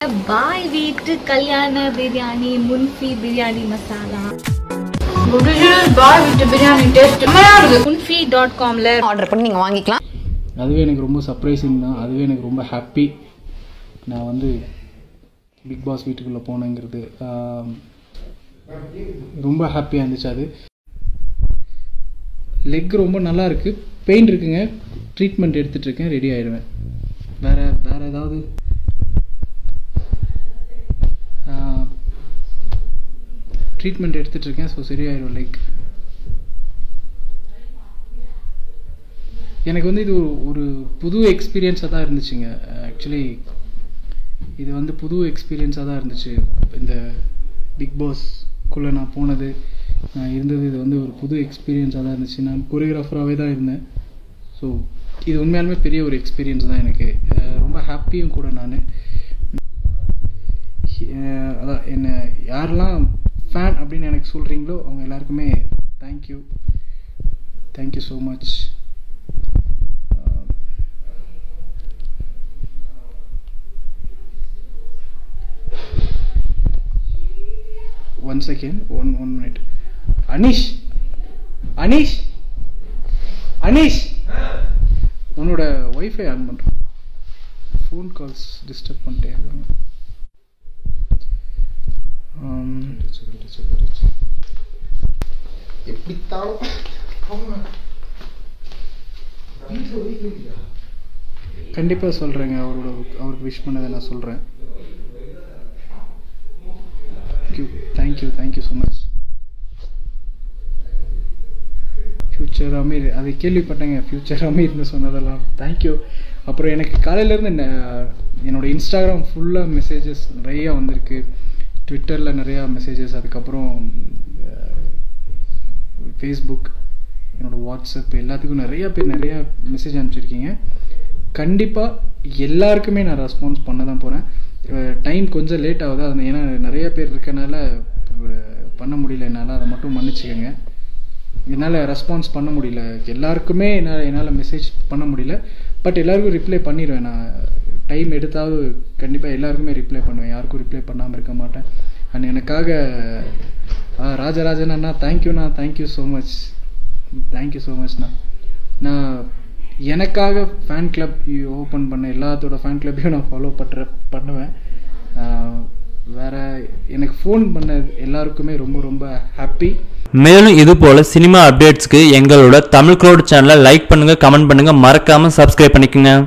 பாய் வீட்டு கல்யாண பிரியாணி முன்ஃபி பிரியாணி மசாலா பாய் விட்டு பிரியாணி டேஸ்ட் முன்ஃபி டாட் காம்ல ஆர்டர் பண்ணி நீங்கள் வாங்கிக்கலாம் அதுவே எனக்கு ரொம்ப சர்ப்ரைசிங் தான் அதுவே எனக்கு ரொம்ப ஹாப்பி நான் வந்து பிக் பாஸ் வீட்டுக்குள்ளே போனேங்கிறது ஆம், ரொம்ப ஹாப்பியாக இருந்துச்சு அது லெக் ரொம்ப நல்லா இருக்குது பெயின் இருக்குங்க ட்ரீட்மெண்ட் எடுத்துகிட்டு இருக்கேன் ரெடி ஆயிடுவேன் வேறு வேறு ஏதாவது ட்ரீட்மெண்ட் எடுத்துகிட்டு இருக்கேன் ஸோ சரியாயிடும் லைக் எனக்கு வந்து இது ஒரு- ஒரு புது எக்ஸ்பீரியன்ஸாக தான் இருந்துச்சுங்க ஆக்சுவலி இது வந்து புது எக்ஸ்பீரியன்ஸாக தான் இருந்துச்சு இந்த பிக் பாஸ்க்குள்ளே நான் போனது நான் இருந்தது இது வந்து ஒரு புது எக்ஸ்பீரியன்ஸாக தான் இருந்துச்சு நான் கொரியோகிராஃபராகவே தான் இருந்தேன் ஸோ இது உண்மையாலுமே பெரிய ஒரு எக்ஸ்பீரியன்ஸ் தான் எனக்கு அஹ் ரொம்ப ஹாப்பியும் கூட நான் அதான் என்ன யாரெல்லாம் ஃபேன் அப்படின்னு எனக்கு சொல்கிறீங்களோ அவங்க எல்லாருக்குமே thank you thank you so much one second one one minute Anish Anish Anish உன்னோட ஒய்ஃபை ஆன் பண்ணுறேன் ஃபோன் கால்ஸ் டிஸ்டர்ப் பண்ணிட்டே இருக்காங்க ஆம், எப்படித்தாலும் கண்டிப்பாக சொல்கிறேங்க அவரோட அவருக்கு விஷ் பண்ணதை நான் சொல்கிறேன் thank you thank you thank you so much future Amir அதை கேள்விப்பட்டேங்க ஃப்யூச்சர் அமீர்னு சொன்னதெல்லாம் தேங்க்யூ அப்புறம் எனக்கு காலையிலேருந்து என்னோட இன்ஸ்டாகிராம் ஃபுல்லாக மெசேஜஸ் நிறையா வந்திருக்கு ட்விட்டரில் நிறையா மெசேஜஸ் அதுக்கப்புறம் ஃபேஸ்புக் என்னோட வாட்ஸ்அப் எல்லாத்துக்கும் நிறைய பேர் நிறையா மெசேஜ் அனுப்பிச்சிருக்கீங்க கண்டிப்பாக எல்லாருக்குமே நான் ரெஸ்பான்ஸ் பண்ண தான் போகிறேன் டைம் கொஞ்சம் லேட் ஆகுது அது ஏன்னா நிறைய பேர் இருக்கனால அஹ், பண்ண முடியல என்னால் அதை மட்டும் மன்னிச்சுக்கோங்க என்னால் ரெஸ்பான்ஸ் பண்ண முடியல எல்லாருக்குமே என்னால் என்னால் மெசேஜ் பண்ண முடியல பட் எல்லாருக்கும் ரிப்ளை பண்ணிடுவேன் நான் டைம் எடுத்தாவது கண்டிப்பாக எல்லாருக்குமே ரிப்ளை பண்ணுவேன் யாருக்கும் ரிப்ளை பண்ணாமல் இருக்க மாட்டேன் அண்ட் எனக்காக ஆ, ராஜராஜன் அண்ணா தேங்க்யூண்ணா thank you so much thank you so மச்ண்ணா நான் எனக்காக ஃபேன் கிளப் ஓப்பன் பண்ண எல்லாத்தோட ஃபேன் கிளப்பையும் நான் ஃபாலோ பண்ணுற பண்ணுவேன் ஆ, வேற எனக்கு ஃபோன் பண்ண எல்லாருக்குமே ரொம்ப ரொம்ப ஹாப்பி மேலும் இது போல சினிமா அப்டேட்ஸ்க்கு எங்களோட தமிழ் க்ளோட் சேனலை லைக் பண்ணுங்க கமெண்ட் பண்ணுங்க மறக்காம சப்ஸ்கிரைப் பண்ணிக்கோங்க